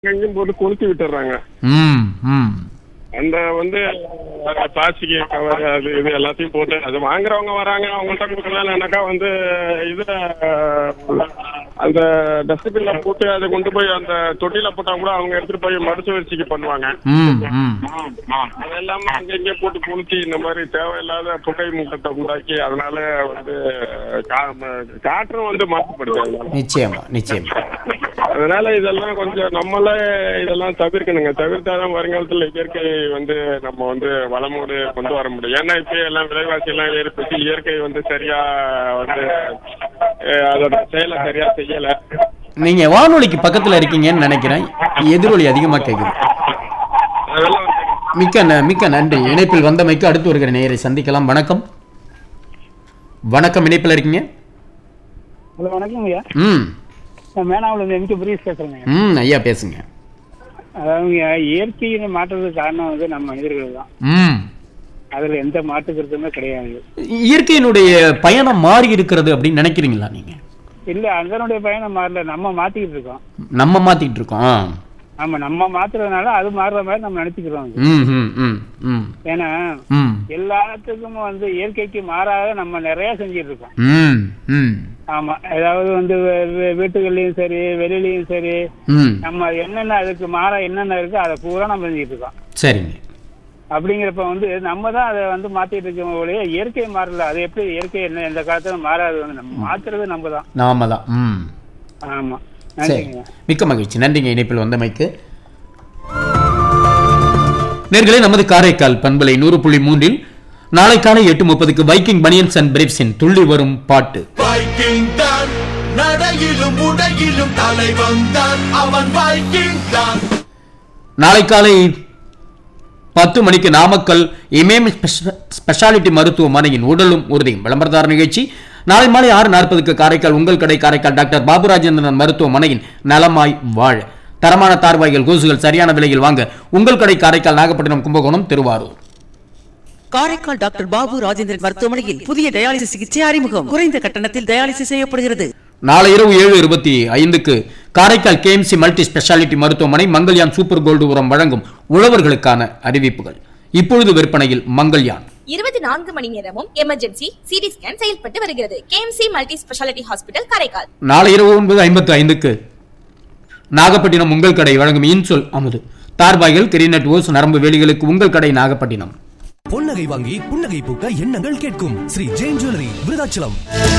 எங்கேயும் போட்டு கொளுத்தி விட்டுறாங்க ம் ம் அந்த வந்து பிளாஸ்டிக் கவர் அது இது எல்லாத்தையும் போட்டு அது வாங்குறவங்க வராங்க அவங்கள்ட்ட கொடுக்கலன்னாக்கா வந்து இது அந்த டஸ்ட்பின்ல போட்டு அதை கொண்டு போய் அந்த தொட்டியில போட்டா கூட அவங்க எடுத்துட்டு போய் மறுசுழற்சிக்கு பண்ணுவாங்க ம் ம் அது எல்லாமே அங்கங்கே போட்டு கொளுத்தி இந்த மாதிரி தேவையில்லாத புகை மூட்டத்தை உண்டாக்கி அதனால வந்து கா- காற்றும் வந்து மாசுபடுது அதனால நிச்சயமா நிச்சயமா அதனால இதெல்லாம் கொஞ்சம் நம்மளே இதெல்லாம் தவிர்க்கணுங்க தவிர்த்தாதான் வருங்காலத்துல இயற்கை வந்து நம்ம வந்து வளமோடு கொண்டு வர முடியும் ஏன்னா இப்ப எல்லாம் விலைவாசி எல்லாம் ஏற்பட்டு இயற்கை வந்து சரியா வந்து அஹ், அதோட செயலை சரியா செய்யல நீங்க வானொலிக்கு பக்கத்துல இருக்கீங்கன்னு நினைக்கிறேன் எதிரொலி அதிகமா கேக்குது அதெல்லாம் வந்து மிக்க ந- மிக்க நன்றி இணைப்பில் வந்தமைக்கு அடுத்து வருகிற நேயரை சந்திக்கலாம் வணக்கம் வணக்கம் இணைப்பில் இருக்கீங்க ஹலோ வணக்கம் ஐயா ம் நான் மேனாவில் இருந்து எம்கே பிரீஸ் பேசுறேங்க ம் ஐயா பேசுங்க அதாவதுங்க இயற்கையை மாற்றுறதுக்கு காரணம் வந்து நம்ம மனிதர்கள் தான் ம் அதுல எந்த மாற்று கருத்துமே கிடையாது இயற்கையினுடைய பயணம் மாறி இருக்கிறது அப்படின்னு நினைக்கிறீங்களா நீங்க இல்ல அதனுடைய பயணம் மாறல நம்ம மாத்திக்கிட்டு இருக்கோம் நம்ம மாத்திக்கிட்டு இருக்கோம் ஆமா நம்ம மாத்துறதுனால அது மாறுற மாதிரி நம்ம நினைச்சுக்கிறோம் அது. ம் ம் ம் ம் ஏன்னா ம் எல்லாத்துக்கும் வந்து இயற்கைக்கு மாறாக நம்ம நிறைய செஞ்சுட்டு இருக்கோம் ம் ம் ஆமா ஏதாவது வந்து வீ- வீ- வீட்டுகள்லயும் சரி வெளியிலயும் சரி ம் நம்ம என்னென்ன அதுக்கு மாற என்னென்ன இருக்கோ அதை பூரா நம்ம செஞ்சுட்டு இருக்கோம் சரிங்க அப்படிங்கிறப்ப வந்து நம்ம தான் அதை வந்து மாத்திட்டு இருக்கோம் ஒழிய இயற்கை மாறல அது எப்படி இயற்கை என்ன எந்த காலத்துல மாறாது வந்து நம்ம மாத்துறது நம்ம தான் நாம தான் ம் ஆமா சரி நன்றிங்க மிக்க மகிழ்ச்சி நன்றிங்க இணைப்பில் வந்தமைக்கு நேர்களே நமது காரைக்கால் பண்பலை நூறு புள்ளி மூன்றில் நாளை காலை எட்டு முப்பதுக்கு வைக்கிங் பனியன்ஸ் அண்ட் பிரேப்ஸின் துள்ளி வரும் பாட்டு வைக்கிங் தான் நடையிலும் உடையிலும் தலைவன் தான் அவன் வைக்கிங் தான் நாளை காலை பத்து மணிக்கு நாமக்கல் இமேம் ஸ்பெஷ- ஸ்பெஷாலிட்டி மருத்துவமனையின் உடலும் உறுதியும் விளம்பரதார நிகழ்ச்சி நாளை மாலை ஆறு நாற்பதுக்கு காரைக்கால் உங்கள் கடை காரைக்கால் டாக்டர் பாபு ராஜேந்திரன் மருத்துவமனையின் நலமாய் வாழ தரமான தார்வாய்கள் கொசுகள் சரியான விலையில் வாங்க உங்கள் கடை காரைக்கால் நாகப்பட்டினம் கும்பகோணம் திருவாரூர் காரைக்கால் டாக்டர் பாபு ராஜேந்திரன் மருத்துவமனையில் புதிய டயாலிசிஸ் சிகிச்சை அறிமுகம் குறைந்த கட்டணத்தில் டயாலிசிஸ் செய்யப்படுகிறது நாளை இரவு ஏழு இருபத்தி ஐந்துக்கு காரைக்கால் கேஎம்சி மல்டி ஸ்பெஷாலிட்டி மருத்துவமனை மங்கள்யான் சூப்பர் கோல்டு உரம் வழங்கும் உழவர்களுக்கான அறிவிப்புகள் இப்பொழுது விற்பனையில் மங்கள்யான் இருபத்தி நான்கு மணி நேரமும் எமர்ஜென்சி சிடி ஸ்கேன் செயல்பட்டு வருகிறது KMC multi speciality hospital Karaikal நாளை இரவு ஒன்பது ஐம்பத்து ஐந்துக்கு நாகப்பட்டினம் உங்கள் கடை வழங்கும் இன்சொல் அமுது தார்பாய்கள் கிரிநெட் ஓஸ் நரம்பு வேலிகளுக்கு உங்கள் கடை நாகப்பட்டினம் பொன்னகை வாங்கி புன்னகை பூக்க எண்ணங்கள் கேட்கும் ஸ்ரீ ஜெயின் ஜுவல்லரி விருதாச்சலம்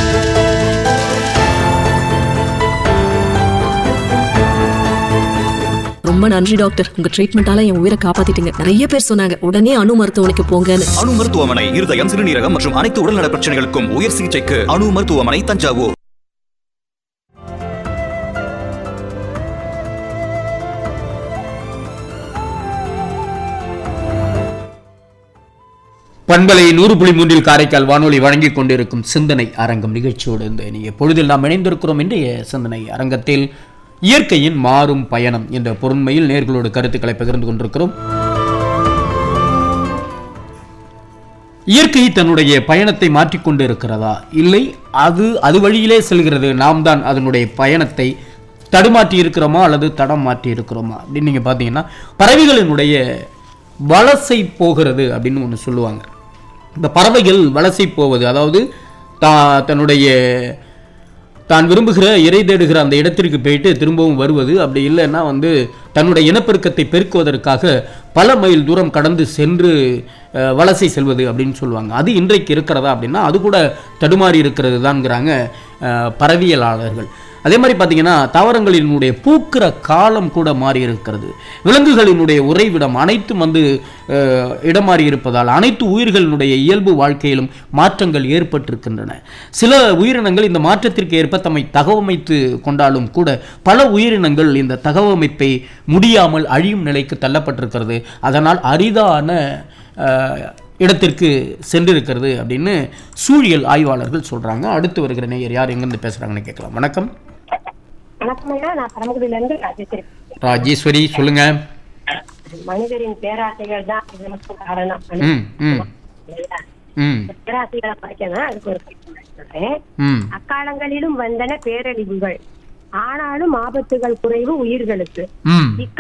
ரொம்ப நன்றி டாக்டர் உங்க ட்ரீட்மெண்டால என் உயிரை காப்பாத்திட்டீங்க நிறைய பேர் சொன்னாங்க உடனே அணு மருத்துவமனைக்கு போங்கன்னு அணு மருத்துவமனை இருதயம் சிறுநீரகம் மற்றும் அனைத்து உடல்நல பிரச்சனைகளுக்கும் உயர் சிகிச்சைக்கு அணு மருத்துவமனை தஞ்சாவூர் பண்பலை நூறு புள்ளி மூன்றில் காரைக்கால் வானொலி வழங்கிக் கொண்டிருக்கும் சிந்தனை அரங்கம் நிகழ்ச்சியோடு இந்த இனிய பொழுதில் நாம் இணைந்திருக்கிறோம் இன்றைய சிந்தனை அரங்கத்தில் இயற்கையின் மாறும் பயணம் என்ற பொருண்மையில் நேர்களோடு கருத்துக்களை பகிர்ந்து கொண்டிருக்கிறோம் இயற்கை தன்னுடைய பயணத்தை மாற்றிக்கொண்டு இருக்கிறதா இல்லை அது அது வழியிலே செல்கிறது நாம் தான் அதனுடைய பயணத்தை தடுமாற்றி இருக்கிறோமா அல்லது தடம் மாற்றி இருக்கிறோமா அப்படின்னு நீங்கள் பார்த்தீங்கன்னா பறவைகளினுடைய வலசை போகிறது அப்படின்னு ஒன்று சொல்லுவாங்க இந்த பறவைகள் வலசை போவது அதாவது தா தன்னுடைய தான் விரும்புகிற இறை தேடுகிற அந்த இடத்திற்கு போயிட்டு திரும்பவும் வருவது அப்படி இல்லைன்னா வந்து தன்னுடைய இனப்பெருக்கத்தை பெருக்குவதற்காக பல மைல் தூரம் கடந்து சென்று அஹ், வலசை செல்வது அப்படின்னு சொல்லுவாங்க அது இன்றைக்கு இருக்கிறதா அப்படின்னா அது கூட தடுமாறி இருக்கிறது தான்ங்கிறாங்க அஹ், பறவியலாளர்கள் அதே மாதிரி பார்த்தீங்கன்னா தாவரங்களினுடைய பூக்கிற காலம் கூட மாறி இருக்கிறது விலங்குகளினுடைய உறைவிடம் அனைத்தும் வந்து அஹ், இடம் மாறி இருப்பதால் அனைத்து உயிர்களினுடைய இயல்பு வாழ்க்கையிலும் மாற்றங்கள் ஏற்பட்டிருக்கின்றன சில உயிரினங்கள் இந்த மாற்றத்திற்கு ஏற்ப தம்மை தகவமைத்து கொண்டாலும் கூட பல உயிரினங்கள் இந்த தகவமைப்பை முடியாமல் அழியும் நிலைக்கு தள்ளப்பட்டிருக்கிறது அதனால் அரிதான அஹ், இடத்திற்கு சென்றிருக்கிறது அப்படின்னு சூழியல் ஆய்வாளர்கள் சொல்றாங்க அடுத்து வருகிற நேயர் யார் எங்கிருந்து பேசுறாங்கன்னு கேட்கலாம் வணக்கம் வணக்கம் ஐயா நான் பரமக்குடியில இருந்து ராஜேஸ்வரி ராஜேஸ்வரி சொல்லுங்க மனிதரின் பேராசைகள் தான் இதற்கு காரணம் ம் ம் இல்லையா? ம் பேராசைகளை குறைக்கணும் அதுக்கு ஒரு குறிப்பு சொல்றேன் ம் அக்காலங்களிலும் வந்தன பேரழிவுகள் ஆனாலும் ஆபத்துகள் குறைவு உயிர்களுக்கு ம் இக்க